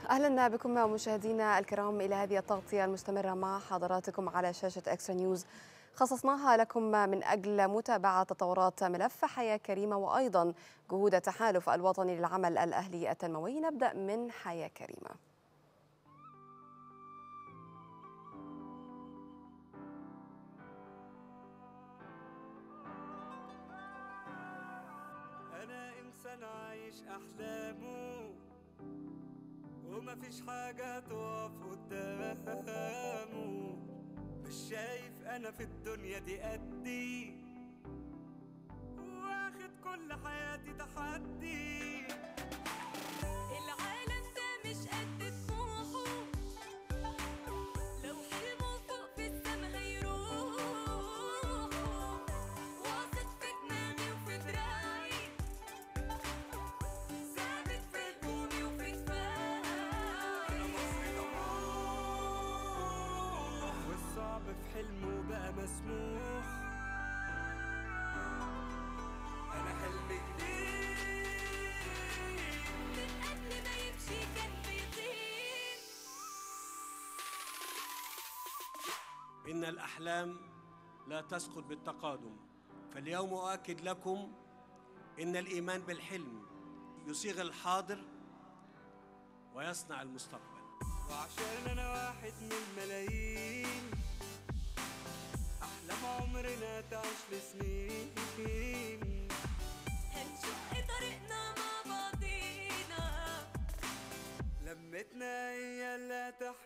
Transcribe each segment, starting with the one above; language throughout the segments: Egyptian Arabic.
اهلا بكم مشاهدينا الكرام الى هذه التغطيه المستمره مع حضراتكم على شاشه اكسترا نيوز خصصناها لكم من اجل متابعه تطورات ملف حياه كريمه وايضا جهود التحالف الوطني للعمل الاهلي التنموي نبدا من حياه كريمه انا انسان عايش احلامه ومفيش حاجة تقف قدامه مش شايف انا في الدنيا دي قدي واخد كل حياتي تحدي العالم ده مش قد طموحه لو حلمه فوق في السما هيروح واثق في دماغي وفي دراعي ثابت في هجومي وفي كفاحي والصعب في حلمه بقى مسموح انا حلمي جديد من قبل ما يمشي كان بيطير إن الأحلام لا تسقط بالتقادم فاليوم أؤكد لكم إن الإيمان بالحلم يصيغ الحاضر ويصنع المستقبل وعشان انا واحد من ملايين احلام عمرنا تعيش لسنين هنشق طريقنا مع بعضينا لمتنا هي اللي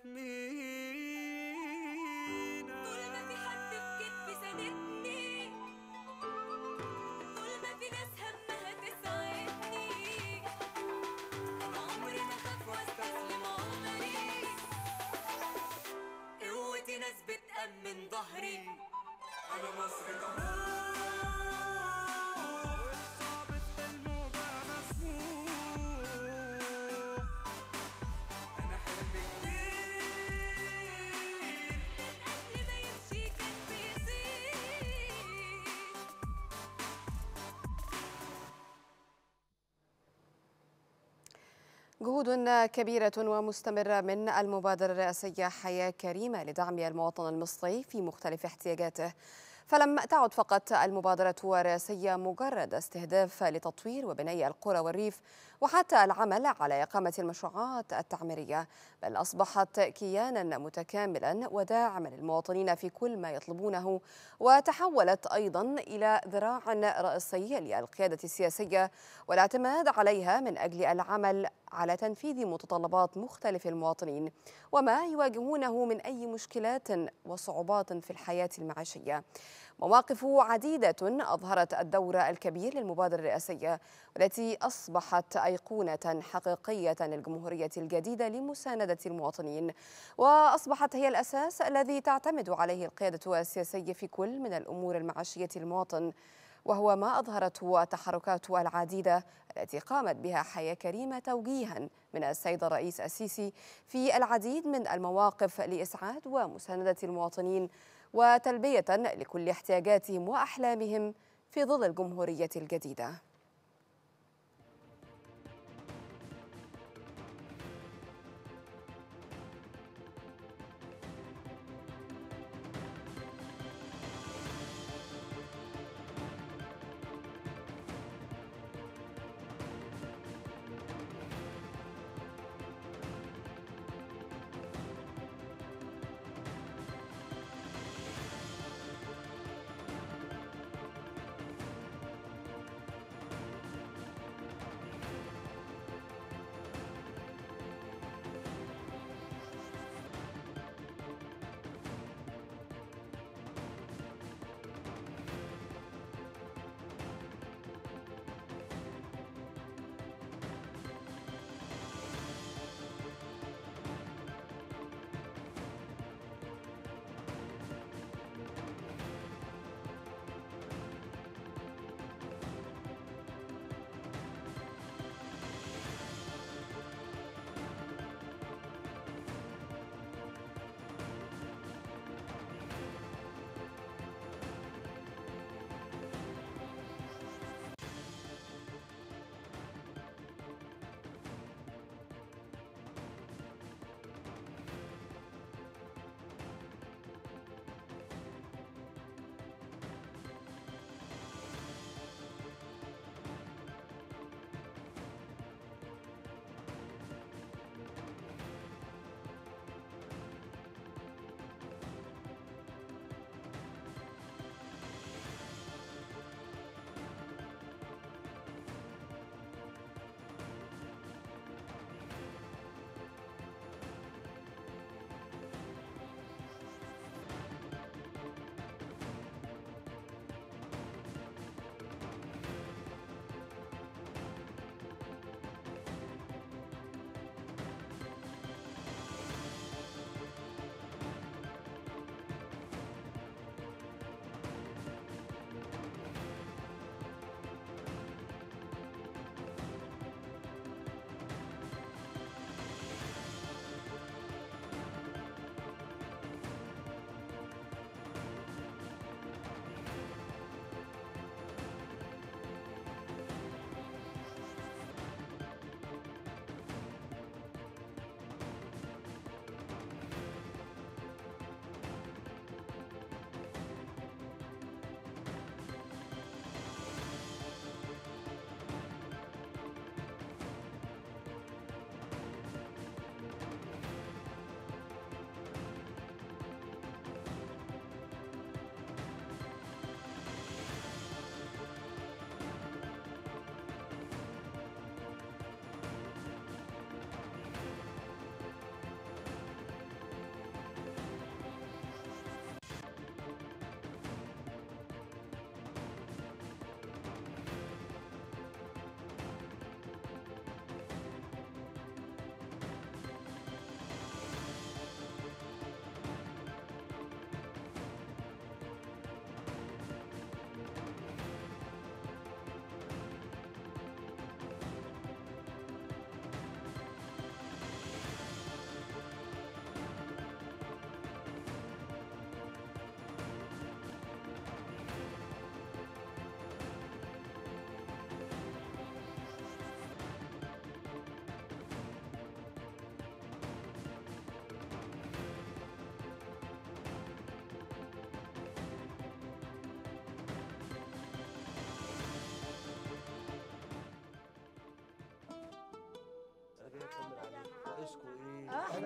تحمينا طول ما في حد في كتفي ساندني طول ما في ناس همها تساعدني انا عمري ما اخاف واستسلم عمري قوتي ناس بتأمن ظهري انا مصري والصعب في حلمه بقى مسموح انا حلمي كبير قبل ما يمشي كان بيطير جهود كبيرة ومستمرة من المبادرة الرئاسية حياة كريمة لدعم المواطن المصري في مختلف احتياجاته فلم تعد فقط المبادرة الرئاسية مجرد استهداف لتطوير وبناء القرى والريف وحتى العمل على إقامة المشروعات التعميرية بل أصبحت كيانا متكاملا وداعما للمواطنين في كل ما يطلبونه وتحولت أيضا إلى ذراع رئيسي للقيادة السياسية والاعتماد عليها من أجل العمل على تنفيذ متطلبات مختلف المواطنين وما يواجهونه من أي مشكلات وصعوبات في الحياة المعيشية مواقف عديدة أظهرت الدور الكبير للمبادرة الرئاسية والتي أصبحت أيقونة حقيقية للجمهورية الجديدة لمساندة المواطنين وأصبحت هي الأساس الذي تعتمد عليه القيادة السياسية في كل من الأمور المعاشية المواطن وهو ما أظهرته التحركات العديدة التي قامت بها حياة كريمة توجيها من السيد الرئيس السيسي في العديد من المواقف لإسعاد ومساندة المواطنين وتلبية لكل احتياجاتهم وأحلامهم في ظل الجمهورية الجديدة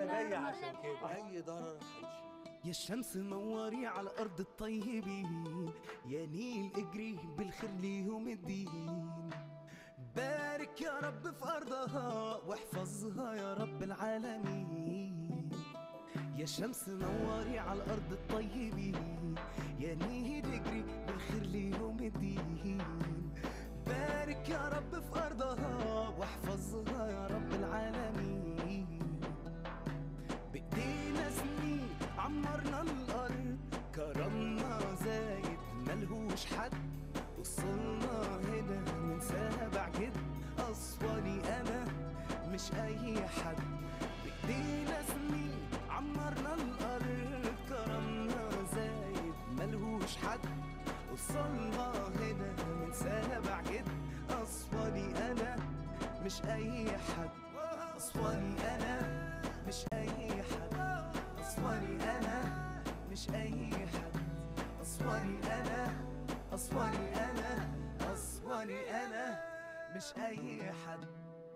انا جاي عشان كده اي ضرر هيشيل يا الشمس نوري على أرض الطيبين يا نيل اجري بالخير ليهم الدين بارك يا رب في أرضها واحفظها يا رب العالمين يا الشمس نوري على أرض الطيبين يا نيل اجري بالخير ليهم الدين بارك يا رب في أرضها واحفظها يا رب العالمين بإيدينا سنين عمرنا الأرض كرمنا زايد ملهوش حد وصلنا هنا من سابع جد أصواني أنا مش أي حد بإيدينا سنين عمرنا الأرض كرمنا زايد ملهوش حد وصلنا هنا من سابع جد أصواني أنا مش أي حد أصواني أنا مش أي حد أصواني أنا مش أي حد أصواني أنا أصواني أنا أصواني أنا مش أي حد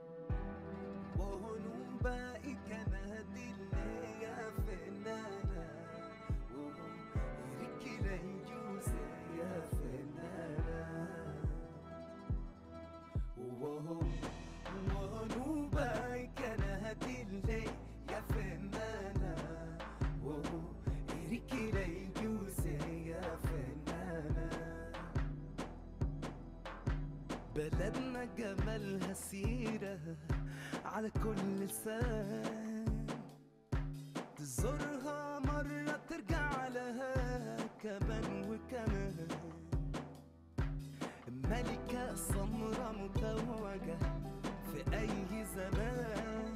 وهنوبائي كنادي اللي يا فنانة ريكي ليجوزي يا فنانة وهو وهنوبائي كنادي اللي يا فنانة وهو ريكي ليجوزي يا فنانة بلدنا جمالها سيرة على كل لسان تزورها مرة ترجع لها كمان وكمان ملكة سمرة متوجة في أي زمان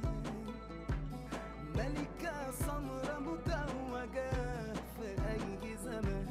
ملكة سمرة متوجة في أي زمان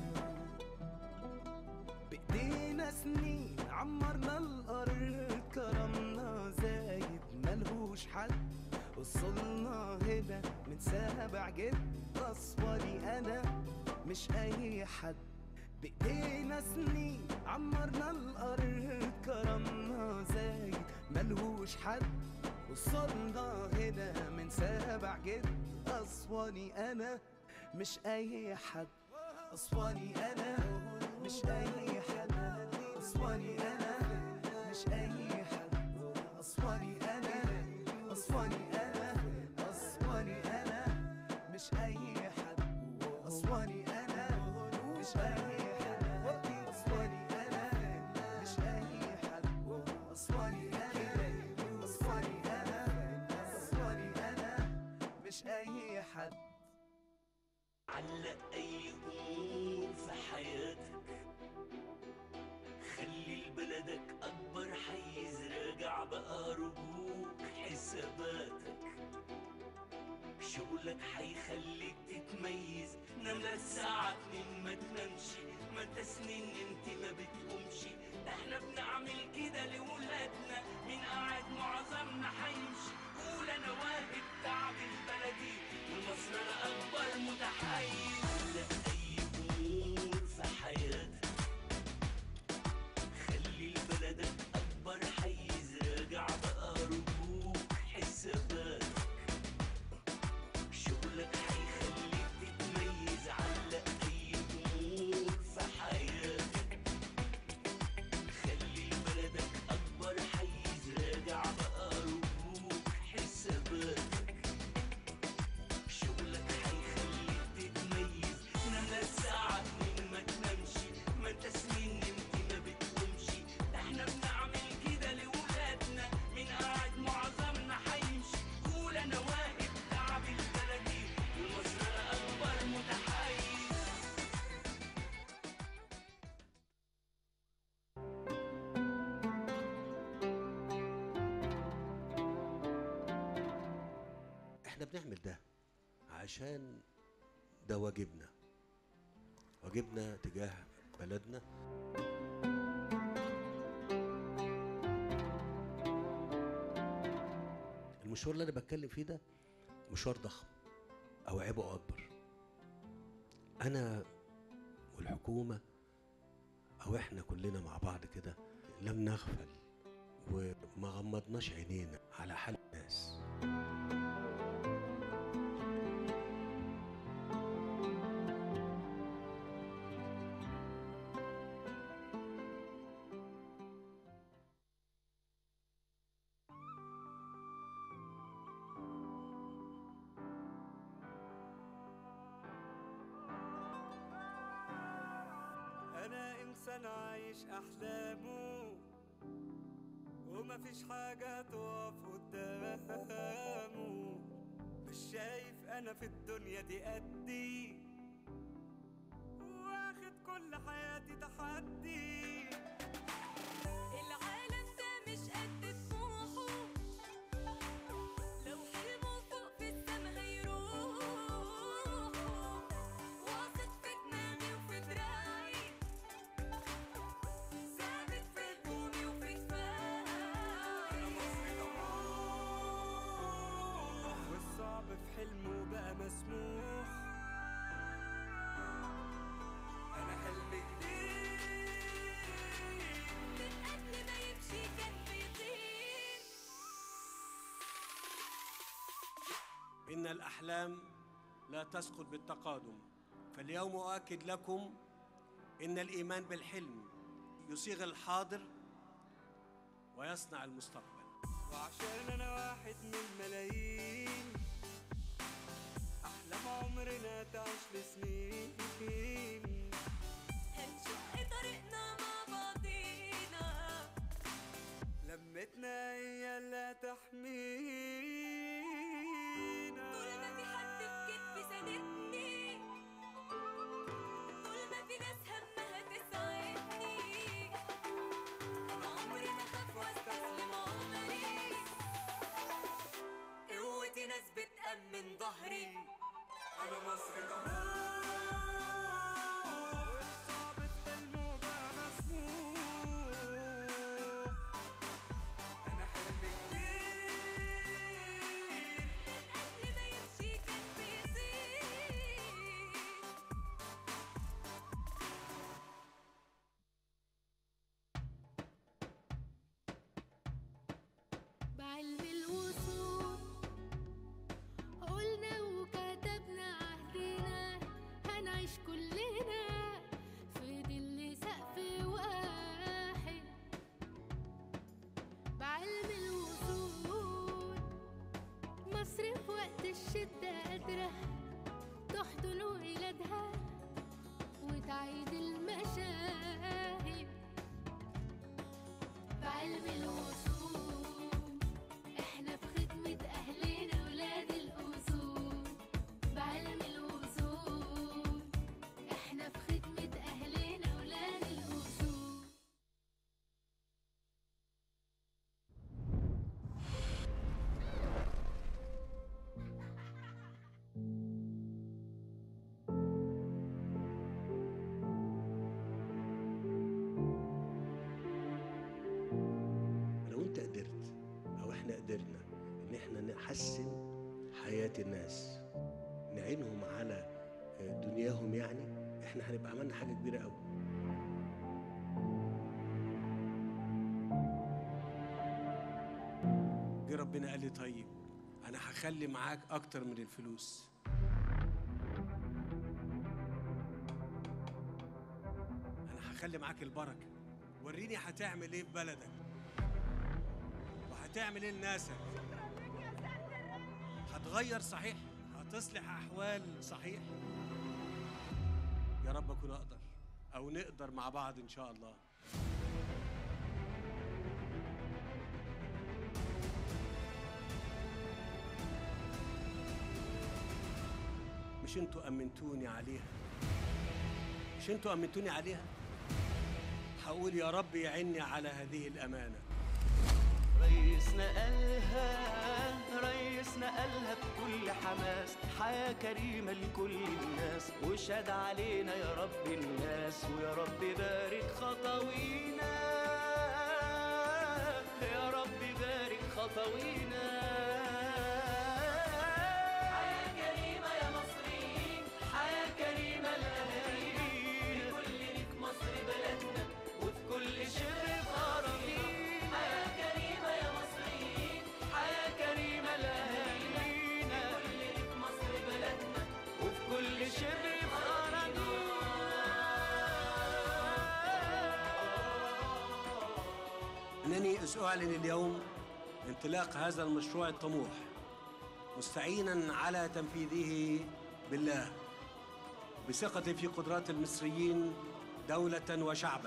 بإيدينا سنين عمرنا الأرض كرمنا زايد ملهوش حد وصلنا هنا من سابع جد أصوالي أنا مش أي حد بإيدينا سنين عمرنا الأرض كرمنا زايد ملهوش حد وصلنا هنا من سابع جد أصواني أنا مش أي حد أصواني أنا مش أي حد أصواني أنا مش أي حد أصواني أنا أصواني أنا أصواني أنا مش أي حد أصواني أنا مش أي حد أصواني أنا مش أي حد أصواني أنا أصواني أنا أصواني أنا مش أي حد علق أي أمور في حياتك خلي لبلدك أكبر حيز راجع بقى رجوك حساباتك شغلك حيخليك تتميز نام للساعة اتنين ما تنامش ما انت سنين انت ما بتقومش ده احنا بنعمل كده لولادنا مين قاعد معظمنا حيمشي قول انا واجب تعب البلدي ومصر انا اكبر متحيز لا اي امور في حياتك خلي لبلدك اكبر حيز راجع بقى رجوك حساباتك شغلك حيخليك تتميز علق اي امور في حياتك خلي بلدك اكبر حيز راجع بقى رجوك حساباتك شغلك حيخليك تتميز نام الساعة اتنين ما تنامش ما انت سنين انت ما بتقومش ده احنا بنعمل كده لولادنا مين قاعد معظمنا حيمشي قول انا واقف تعب البلدي ومصر انا اكبر متحيز احنا بنعمل ده عشان ده واجبنا واجبنا تجاه بلدنا المشوار اللي انا بتكلم فيه ده مشوار ضخم او عبء اكبر انا والحكومه او احنا كلنا مع بعض كده لم نغفل وما غمضناش عينينا على حال الناس إنسان عايش أحلامه ومفيش حاجة تقف قدامه مش شايف أنا في الدنيا دي قدي واخد كل حياتي تحدي العالم ده مش قد طموحه لو حلمه فوق في السما هيروح واثق في دماغي وفي دراعي ثابت في هجومي وفي دفاعي والصعب في حلمه بقى مسموح أنا حلمي جديد من قبل ما يمشي كان بيطير إن الأحلام لا تسقط بالتقادم فاليوم أؤكد لكم إن الإيمان بالحلم يصيغ الحاضر ويصنع المستقبل وعشان انا واحد من ملايين احلام عمرنا تعيش لسنين هنشق طريقنا مع بعضينا لمتنا هي اللي تحمينا طول ما في حد في كتفي ساندني طول ما في ناس همها تساعدني انا عمري ما اخاف واستسلم عمري قوتي ناس بتأمن ظهري انا مصري والصعب في حلمه بقى مسموح انا حلمي كتير قبل ما يمشي كان بيطير بعلم الوصول قلنا وكتبنا عهدنا هنعيش كلنا في ظل سقف واحد بعلم الوصول مصر في وقت الشدة قادرة تحضن ولادها وتعيد المشاهد بعلم الوصول احنا في خدمة اهلنا ولاد الاصول بعلم الوصول احنا في خدمة اهلنا ولاد الاصول لو انت قدرت او احنا قدرنا ان احنا نحسن حياة الناس نعينهم على دنياهم يعني احنا هنبقى عملنا حاجة كبيرة قوي جه ربنا قال لي طيب انا هخلي معاك اكتر من الفلوس انا هخلي معاك البركه وريني هتعمل ايه في بلدك وهتعمل ايه لناسك هتغير صحيح هتصلح احوال صحيح يا رب اكون اقدر او نقدر مع بعض ان شاء الله مش انتوا امنتوني عليها مش انتوا امنتوني عليها هقول يا رب يعيني على هذه الامانه ريسنا قالها ريسنا قالها بكل حماس حياة كريمة لكل الناس وشاد علينا يا رب الناس ويا رب بارك خطوينا يا رب بارك خطوينا حياة كريمة يا مصريين حياة كريمة لأهالينا لكل ليك مصر بلدنا وفي كل شبر أراضينا حياة كريمة يا مصريين حياة كريمة لأهالينا لكل ليك مصر بلدنا وفي كل شبر أراضينا انني اعلن اليوم انطلاق هذا المشروع الطموح مستعينا على تنفيذه بالله بثقتي في قدرات المصريين دولة وشعبا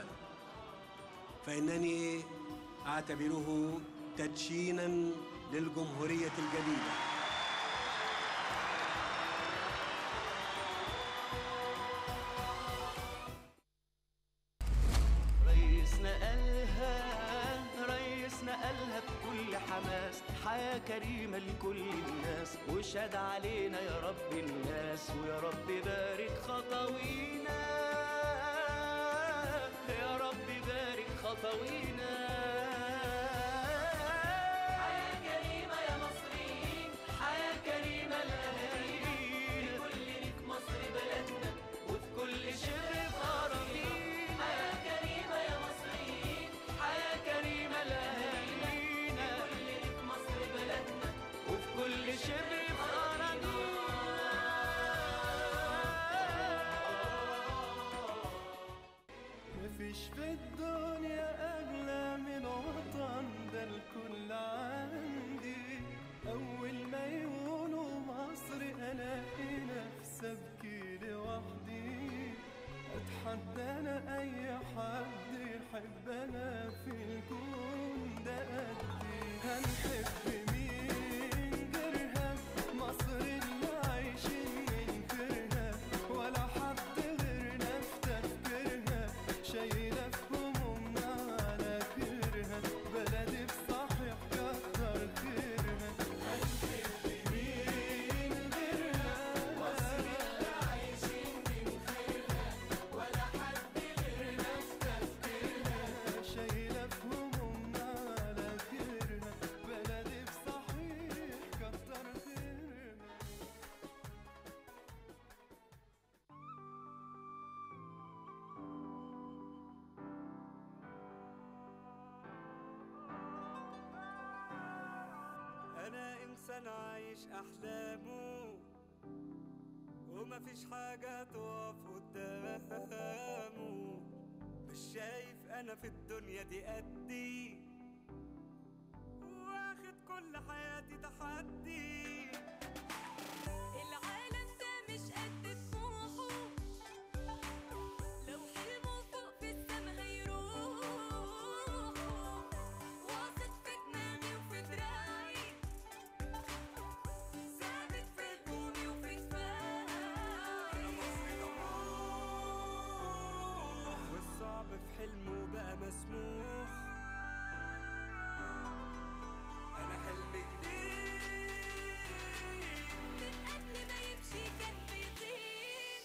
فإنني أعتبره تدشينا للجمهورية الجديدة ريسنا قالها ريسنا قالها بكل حماس حياة كريمة لكل الناس وشاد علينا يا رب الناس ويا رب بارك خطوينا يا رب بارك خطوينا حياة كريمة يا مصريين حياة كريمة للأهاليين كل ليك مصر بلدنا وفي كل شبر أراضينا حياة كريمة يا مصريين حياة كريمة لأهالينا كل ليك مصر بلدنا وفي كل شبر مفيش في الدنيا أغلى من وطن ده الكل عندي أول ما يقولوا مصر ألاقي نفسي أبكي لوحدي أتحدى أنا أي حد يحب أنا في الكون ده قدي هنحب مين غيرها مصر اللي عايشين ننكرها ولا حد غيرنا في تفكيرها شايلة في همومنا على كرها بلدي بصحيح كتر خيرها هنحب مين غيرها مصر اللي عايشين ننكرها ولا حد غيرنا في تفكيرها شايلة في همومنا على كرها بلدي بصحيح كتر خيرها انا انسان عايش احلامه ومفيش حاجة تقف قدامه مش شايف انا في الدنيا دي قدي واخد كل حياتي تحدي العالم ده مش قد طموحه لو حلمه فوق في السما هيروح واثق في دماغي وفي دراعي ثابت في هجومي وفي دفاعي والصعب في حلمه بقى مسموح انا حلمي جديد من قبل ما يمشي كان بيطير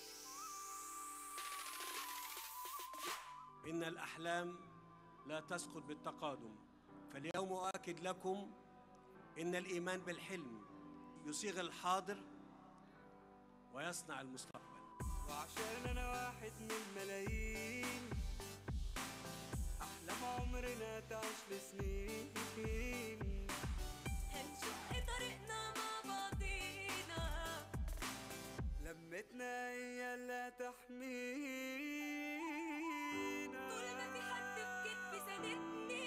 إن الأحلام لا تسقط بالتقادم فاليوم أؤكد لكم إن الإيمان بالحلم يصيغ الحاضر ويصنع المستقبل وعشان انا واحد من ملايين احلام عمرنا تعيش لسنين هنشق طريقنا مع بعضينا لمتنا هي اللي تحمينا طول ما في حد في كتفي ساندني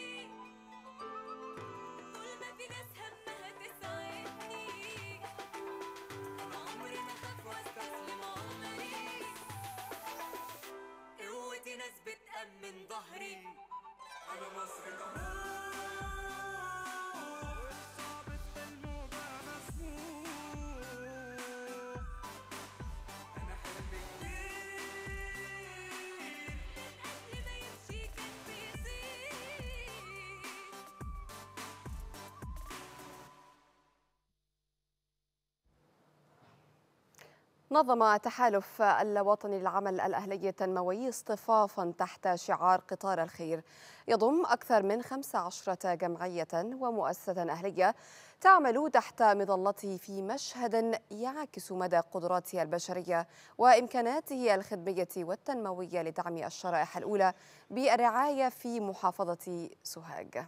طول ما في ناس همها تساعدني انا عمري ما اخاف واستسلم عمري قوتي ناس بتأمن ظهري انا مصري صعب في حلمه بقى مسموح انا حلمي جديد قبل ما يمشي كان بيطير نظم تحالف الوطني للعمل الأهلي التنموي اصطفافا تحت شعار قطار الخير يضم أكثر من 15 جمعية ومؤسسة أهلية تعمل تحت مظلته في مشهد يعكس مدى قدراته البشرية وإمكاناته الخدمية والتنموية لدعم الشرائح الأولى بالرعاية في محافظة سوهاج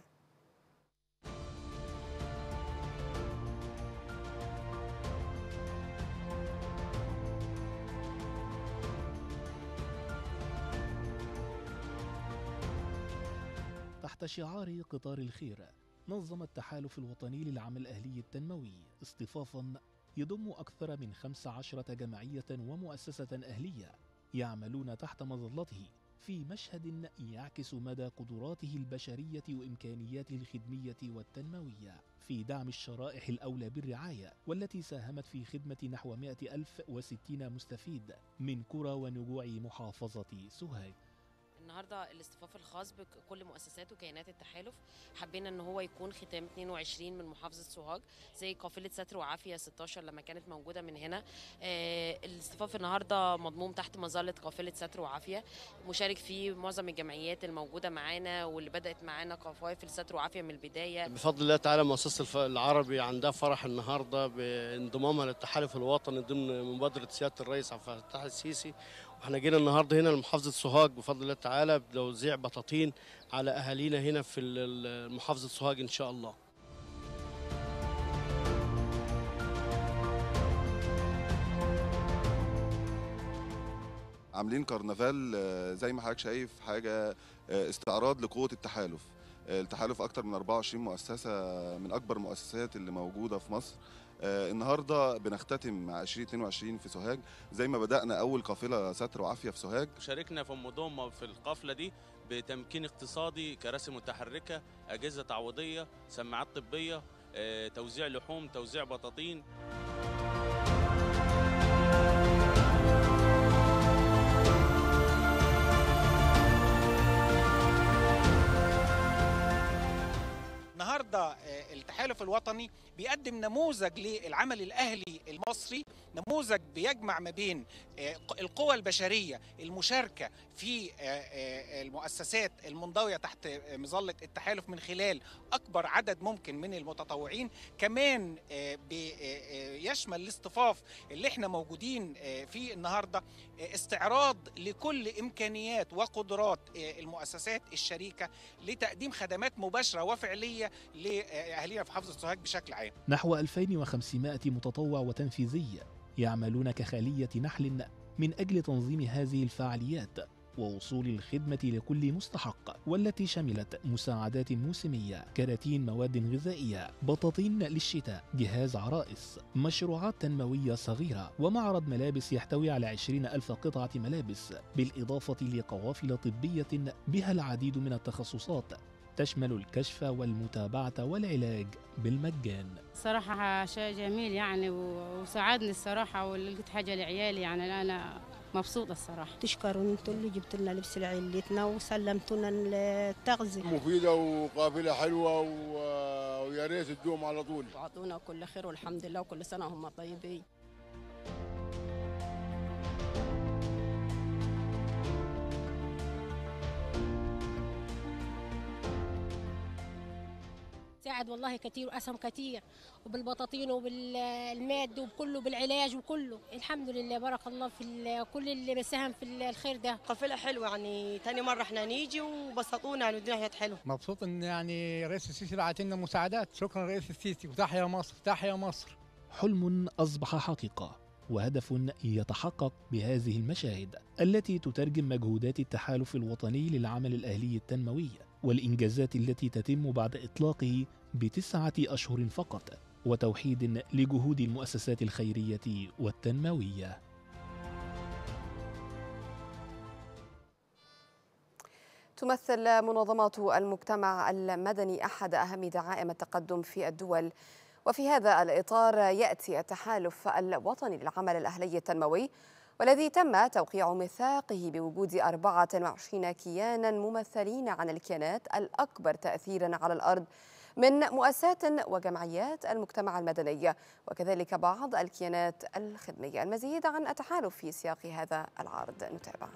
تحت شعار قطار الخير نظم التحالف الوطني للعمل الأهلي التنموي اصطفافا يضم أكثر من 15 جمعية ومؤسسة أهلية يعملون تحت مظلته في مشهد يعكس مدى قدراته البشرية وإمكانياته الخدمية والتنموية في دعم الشرائح الأولى بالرعاية والتي ساهمت في خدمة نحو 100 ألف وستين مستفيد من قرى ونجوع محافظة سوهاج النهارده الاصطفاف الخاص بكل مؤسسات وكيانات التحالف حبينا ان هو يكون ختام 22 من محافظه سوهاج زي قافله ستر وعافيه 16 لما كانت موجوده من هنا آه الاصطفاف النهارده مضموم تحت مظله قافله ستر وعافيه مشارك فيه معظم الجمعيات الموجوده معانا واللي بدات معانا قوافل ستر وعافيه من البدايه بفضل الله تعالى مؤسسة الف- العربي عندها فرح النهارده بانضمامها للتحالف الوطني ضمن مبادرة سيادة الرئيس عبد الفتاح السيسي واحنا جينا النهارده هنا لمحافظة سوهاج بفضل الله تعالى بتوزيع بطاطين على اهالينا هنا في ال- ال- محافظة سوهاج ان شاء الله عاملين كرنفال آه، زي ما حضرتك شايف حاجه آه، استعراض لقوه التحالف آه، التحالف اكتر من 24 مؤسسه من اكبر المؤسسات اللي موجوده في مصر آه، النهارده بنختتم مع 2022 في سوهاج زي ما بدانا اول قافله ستر وعافيه في سوهاج شاركنا في المضمة في القافلة دي بتمكين اقتصادي كراسي متحركة أجهزة تعويضية سماعات طبية آه، توزيع لحوم توزيع بطاطين النهارده آه، التحالف الوطني بيقدم نموذج للعمل الاهلي المصري نموذج بيجمع ما بين آه، ق- القوى البشريه المشاركه في آه، آه، المؤسسات المنضويه تحت آه، مظله التحالف من خلال اكبر عدد ممكن من المتطوعين كمان آه، بي- آه، آه، يشمل الاصطفاف اللي احنا موجودين آه، فيه النهارده آه، استعراض لكل امكانيات وقدرات آه، المؤسسات الشريكه لتقديم خدمات مباشره وفعليه لاهالينا في محافظه سوهاج بشكل عام نحو 2500 متطوع وتنفيذي يعملون كخلية نحل من أجل تنظيم هذه الفعاليات ووصول الخدمة لكل مستحق والتي شملت مساعدات موسمية كراتين مواد غذائية بطاطين للشتاء جهاز عرائس مشروعات تنموية صغيرة ومعرض ملابس يحتوي على 20 ألف قطعة ملابس بالإضافة لقوافل طبية بها العديد من التخصصات تشمل الكشف والمتابعة والعلاج بالمجان صراحة شيء جميل يعني و- وساعدني الصراحة ولقيت حاجة لعيالي يعني أنا مبسوطة الصراحة تشكروا انتوا اللي جبتوا لنا لبس لعيلتنا وسلمتونا التغذية مفيدة وقافلة حلوة و- ويا ريت تدوم على طول وعطونا كل خير والحمد لله وكل سنة وهم طيبين ساعد والله كتير وأسهم كتير وبالبطاطين وبالماد وبكله بالعلاج وكله الحمد لله بارك الله في ال- كل اللي بيساهم في الخير ده قافلة حلوة يعني تاني مرة احنا نيجي وبسطونا يعني والدنيا كانت حلوة مبسوط ان يعني رئيس السيسي بعت لنا مساعدات شكرا رئيس السيسي وتحيا مصر تحيا مصر حلم أصبح حقيقة وهدف يتحقق بهذه المشاهد التي تترجم مجهودات التحالف الوطني للعمل الأهلي التنموي والإنجازات التي تتم بعد إطلاقه بتسعة أشهر فقط وتوحيد لجهود المؤسسات الخيرية والتنموية تمثل منظمات المجتمع المدني احد اهم دعائم التقدم في الدول وفي هذا الاطار ياتي التحالف الوطني للعمل الاهلي التنموي والذي تم توقيع ميثاقه بوجود 24 كيانا ممثلين عن الكيانات الاكبر تاثيرا على الارض من مؤسسات وجمعيات المجتمع المدني وكذلك بعض الكيانات الخدميه المزيد عن التحالف في سياق هذا العرض نتابع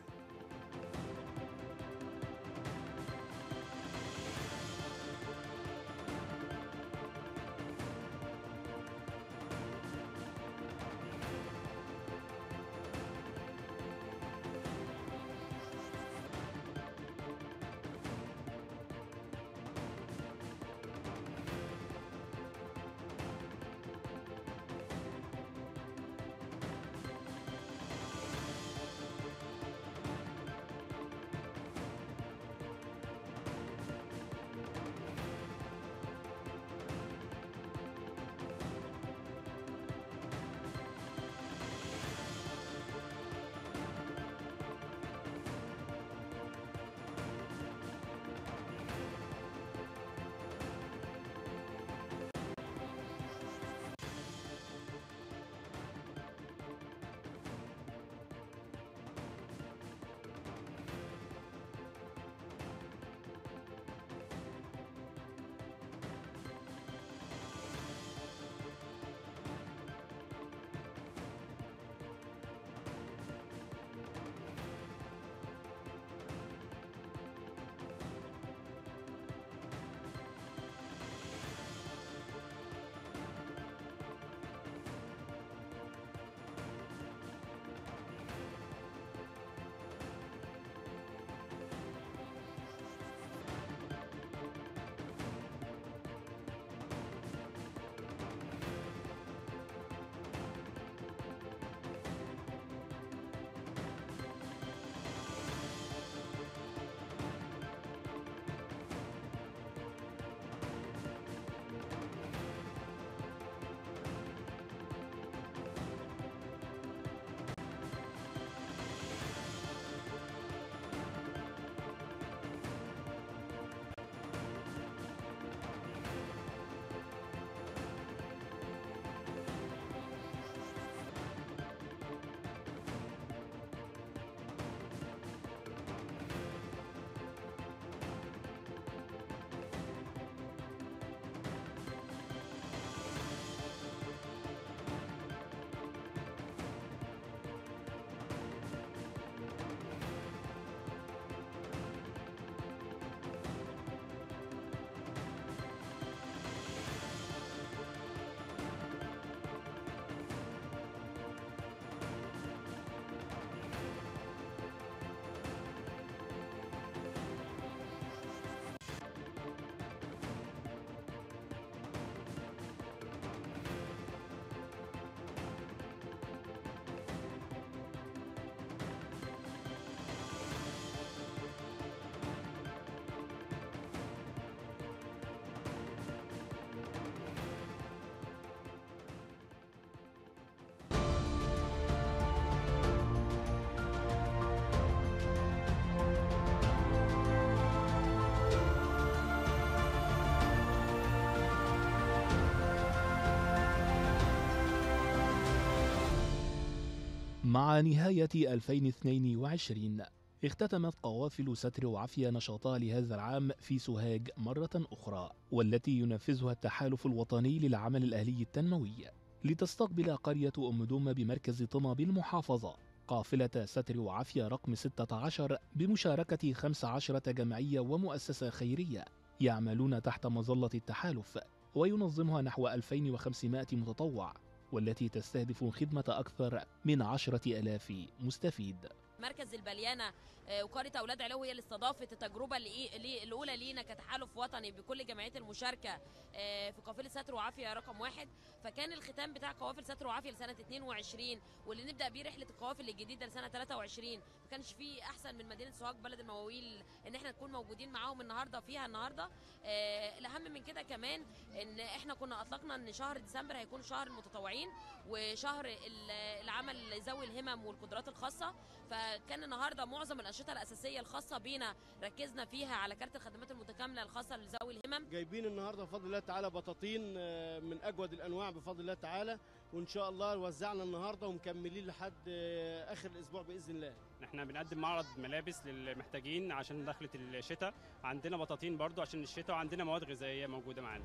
مع نهاية 2022 اختتمت قوافل ستر وعافية نشاطها لهذا العام في سوهاج مرة أخرى والتي ينفذها التحالف الوطني للعمل الأهلي التنموي لتستقبل قرية أم دوم بمركز طمى بالمحافظة قافلة ستر وعافية رقم 16 بمشاركة 15 جمعية ومؤسسة خيرية يعملون تحت مظلة التحالف وينظمها نحو 2500 متطوع والتي تستهدف خدمة أكثر من عشرة ألاف مستفيد مركز البليانه آه، وقريه اولاد علو هي اللي استضافت التجربه اللي اللي- الاولى لينا كتحالف وطني بكل جمعيات المشاركه آه، في قافله ستر وعافيه رقم واحد فكان الختام بتاع قوافل ستر وعافيه لسنه 22 واللي نبدا بيه رحله القوافل الجديده لسنه 23 ما كانش فيه احسن من مدينه سوهاج بلد المواويل ان احنا نكون موجودين معاهم النهارده فيها النهارده آه، الاهم من كده كمان ان احنا كنا اطلقنا ان شهر ديسمبر هيكون شهر المتطوعين وشهر ال- العمل ذوي الهمم والقدرات الخاصه فكان النهارده معظم الانشطه الاساسيه الخاصه بينا ركزنا فيها على كارت الخدمات المتكامله الخاصه لذوي الهمم جايبين النهارده بفضل الله تعالى بطاطين آه، من اجود الانواع بفضل الله تعالى وان شاء الله وزعنا النهارده ومكملين لحد آه، اخر الاسبوع باذن الله احنا بنقدم معرض ملابس للمحتاجين عشان دخلة الشتاء عندنا بطاطين برضو عشان الشتاء وعندنا مواد غذائية موجودة معانا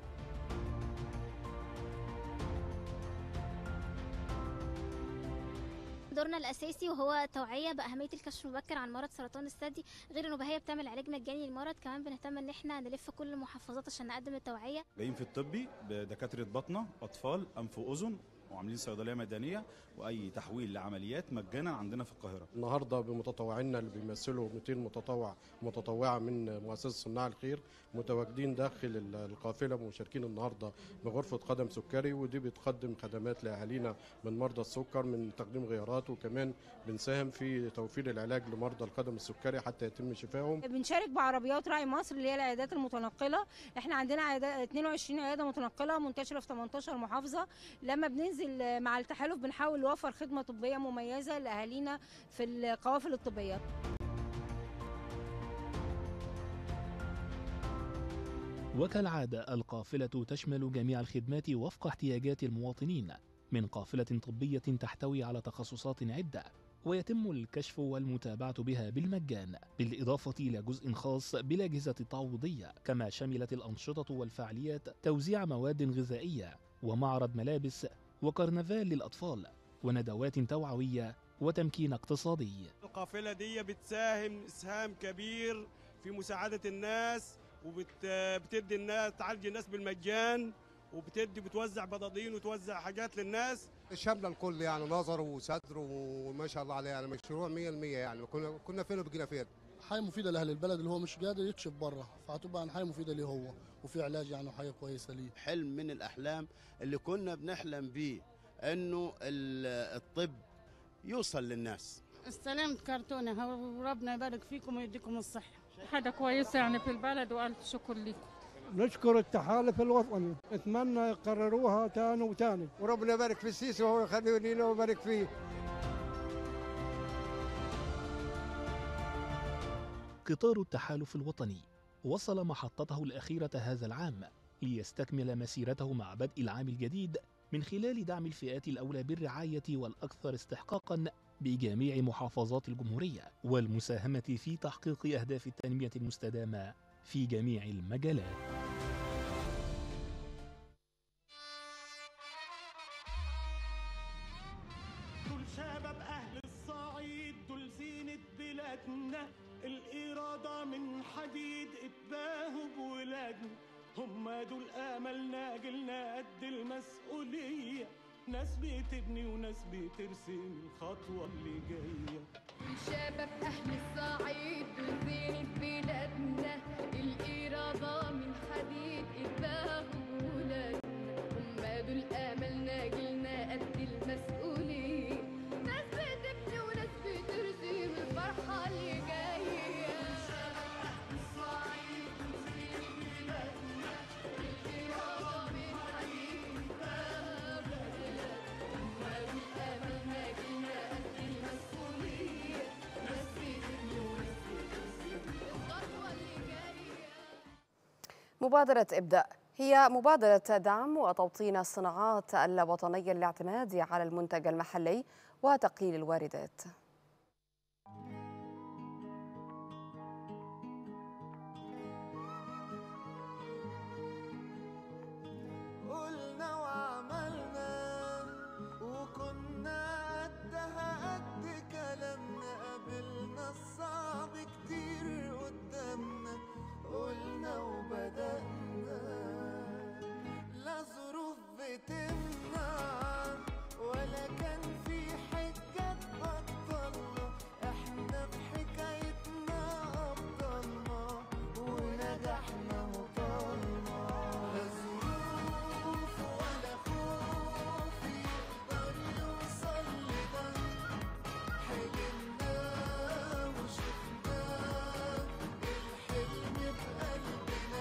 دورنا الاساسي وهو التوعيه باهميه الكشف المبكر عن مرض سرطان الثدي غير انه هي بتعمل علاج مجاني للمرض كمان بنهتم ان احنا نلف كل المحافظات عشان نقدم التوعيه جايين في الطبي بدكاترة بطنة أطفال أنف وأذن وعاملين صيدلية ميدانية وأي تحويل لعمليات مجانا عندنا في القاهرة النهارده بمتطوعينا اللي بيمثلوا 200 متطوع متطوعه من مؤسسه صناع الخير متواجدين داخل ال- القافله مشاركين النهارده بغرفه قدم سكري ودي بتقدم خدمات لاهالينا من مرضى السكر من تقديم غيارات وكمان بنساهم في توفير العلاج لمرضى القدم السكري حتى يتم شفائهم بنشارك بعربيات راعي مصر اللي هي العيادات المتنقله احنا عندنا عيادات 22 عياده متنقله منتشره في 18 محافظه لما بننزل مع التحالف بنحاول نوفر خدمه طبيه مميزه لاهالينا في القوافل الطبيه وكالعادة القافلة تشمل جميع الخدمات وفق احتياجات المواطنين من قافلة طبية تحتوي على تخصصات عدة ويتم الكشف والمتابعة بها بالمجان بالإضافة إلى جزء خاص بالأجهزة التعويضية كما شملت الأنشطة والفعاليات توزيع مواد غذائية ومعرض ملابس وكرنفال للأطفال وندوات توعوية وتمكين اقتصادي القافلة دي بتساهم إسهام كبير في مساعدة الناس وبتدي الناس تعالج الناس بالمجان وبتدي بتوزع بطاطين وتوزع حاجات للناس شامله الكل يعني نظر وصدر وما شاء الله عليه يعني مشروع 100% يعني كنا كنا فين وبقينا فين حاجه مفيده لاهل البلد اللي هو مش قادر يكشف بره فهتبقى عن حاجه مفيده ليه هو وفي علاج يعني وحاجه كويسه ليه حلم من الأحلام اللي كنا بنحلم بيه إنه ال- الطب يوصل للناس استلمت كرتونة وربنا يبارك فيكم ويديكم الصحة حاجة كويسة يعني في البلد وألف شكر لكم نشكر التحالف الوطني اتمنى يقرروها تاني وتاني وربنا يبارك في السيسي وهو يخليه لينا ويبارك فيه قطار التحالف الوطني وصل محطته الأخيرة هذا العام ليستكمل مسيرته مع بدء العام الجديد من خلال دعم الفئات الأولى بالرعاية والأكثر استحقاقا بجميع محافظات الجمهورية والمساهمة في تحقيق أهداف التنمية المستدامة في جميع المجالات دول شباب أهل الصعيد دول زينة بلادنا الإرادة من حديد اتباهوا بولادنا هما دول آملنا جيلنا قد المسؤولية ناس بتبني وناس بترسم الخطوة اللي جاية شباب أهل الصعيد دول زينة بلادنا الإرادة من حديد إتباهوا ولادنا هما دول أملنا جيلنا قد المسؤولية ناس بتبني وناس بترسم الفرحة اللي جاية الإرادة من حديد إتباهوا ولادنا هما دول أملنا جيلنا قد المسؤولية ناس بتبني وناس بترسم الخطوة اللي جاية مبادرة ابدأ هي مبادرة دعم وتوطين الصناعات الوطنية للاعتماد على المنتج المحلي وتقليل الواردات قلنا وعملنا وكنا قدها قد كلامنا قابلنا الصعب كتير قدامنا قلنا وبدأنا لا ظروف بتمنع ولا كان في حجة تبطلنا احنا بحكايتنا أبطلنا ونجحنا وطلنا لا ظروف ولا خوف يقدر يوصل لده حلمنا وشفنا الحلم بقلبنا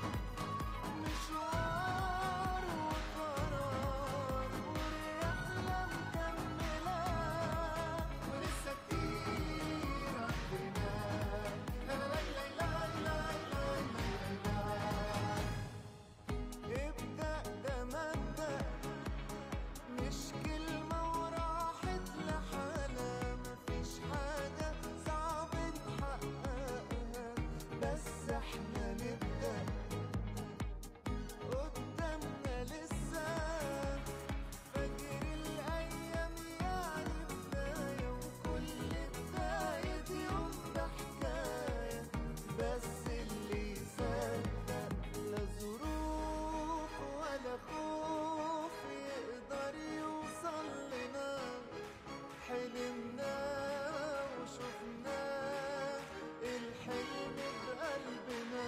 مشوار وقرار والرحلة مكملة ولسه كتير عندنا لا لا لا لا لا لا لا ابدأ ده مبدأ مش كلمة وراحت لحالها مفيش حاجة صعب نحققها بس احنا نبدأ قدامنا لسه فاكر الأيام يعني بداية وكل بداية يوم ده حكاية بس اللي يصدق لا ظروف ولا خوف يقدر يوصل لنا حلمنا وشفنا الحلم بقلبنا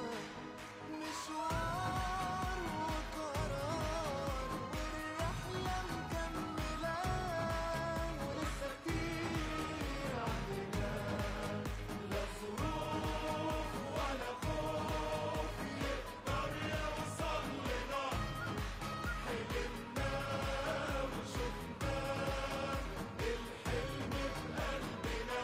مشوار وقرار والرحلة مكملة ولسه كتير عندنا لا ظروف ولا خوف يقدر يوصل لنا حلمنا وشفنا الحلم بقلبنا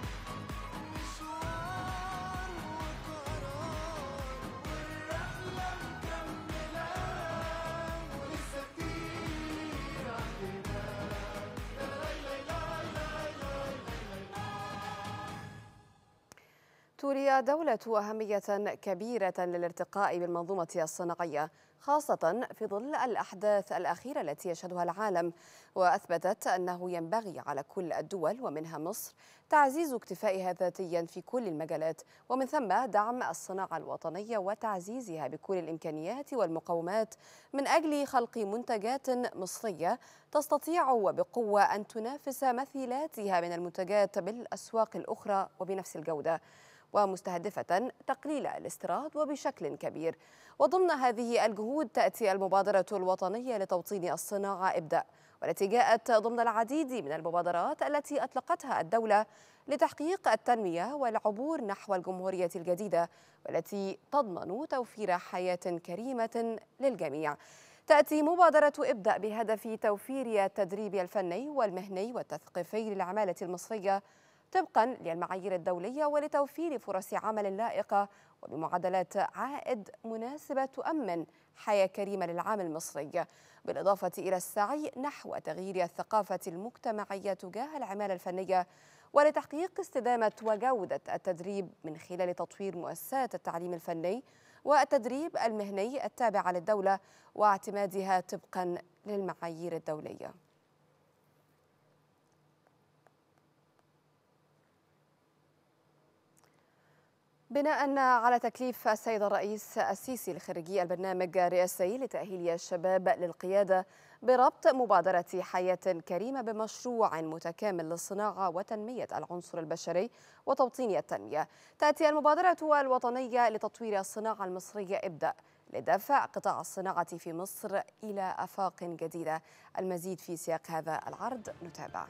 مشوار وقرار والرحلة مكملة ولسه كتير عندنا لا لا لا لا لا تولي دولة أهمية كبيرة للارتقاء بالمنظومة الصناعية خاصة في ظل الأحداث الأخيرة التي يشهدها العالم وأثبتت أنه ينبغي على كل الدول ومنها مصر تعزيز اكتفائها ذاتيا في كل المجالات ومن ثم دعم الصناعة الوطنية وتعزيزها بكل الإمكانيات والمقومات من أجل خلق منتجات مصرية تستطيع وبقوة أن تنافس مثيلاتها من المنتجات بالأسواق الأخرى وبنفس الجودة ومستهدفة تقليل الاستيراد وبشكل كبير وضمن هذه الجهود تأتي المبادرة الوطنية لتوطين الصناعة ابدأ والتي جاءت ضمن العديد من المبادرات التي أطلقتها الدولة لتحقيق التنمية والعبور نحو الجمهورية الجديدة والتي تضمن توفير حياة كريمة للجميع تأتي مبادرة ابدأ بهدف توفير التدريب الفني والمهني والتثقيفي للعمالة المصرية طبقا للمعايير الدولية ولتوفير فرص عمل لائقة وبمعدلات عائد مناسبة تؤمن حياة كريمة للعامل المصري بالإضافة إلى السعي نحو تغيير الثقافة المجتمعية تجاه العمالة الفنية ولتحقيق استدامة وجودة التدريب من خلال تطوير مؤسسات التعليم الفني والتدريب المهني التابعة للدولة واعتمادها طبقا للمعايير الدولية بناء على تكليف السيد الرئيس السيسي لخريجي البرنامج الرئاسي لتأهيل الشباب للقيادة بربط مبادرة حياة كريمة بمشروع متكامل للصناعة وتنمية العنصر البشري وتوطين التنمية تأتي المبادرة الوطنية لتطوير الصناعة المصرية ابدأ لدفع قطاع الصناعة في مصر إلى آفاق جديدة المزيد في سياق هذا العرض نتابع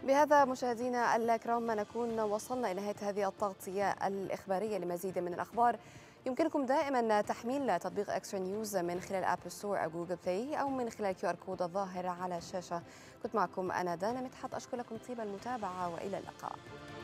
بهذا مشاهدينا الكرام نكون وصلنا إلى نهاية هذه التغطية الإخبارية لمزيد من الأخبار يمكنكم دائما تحميل تطبيق اكسترا نيوز من خلال اب ستور او جوجل بلاي او من خلال كيو ار كود الظاهر على الشاشه كنت معكم انا دانا مدحت اشكر لكم طيب المتابعه والى اللقاء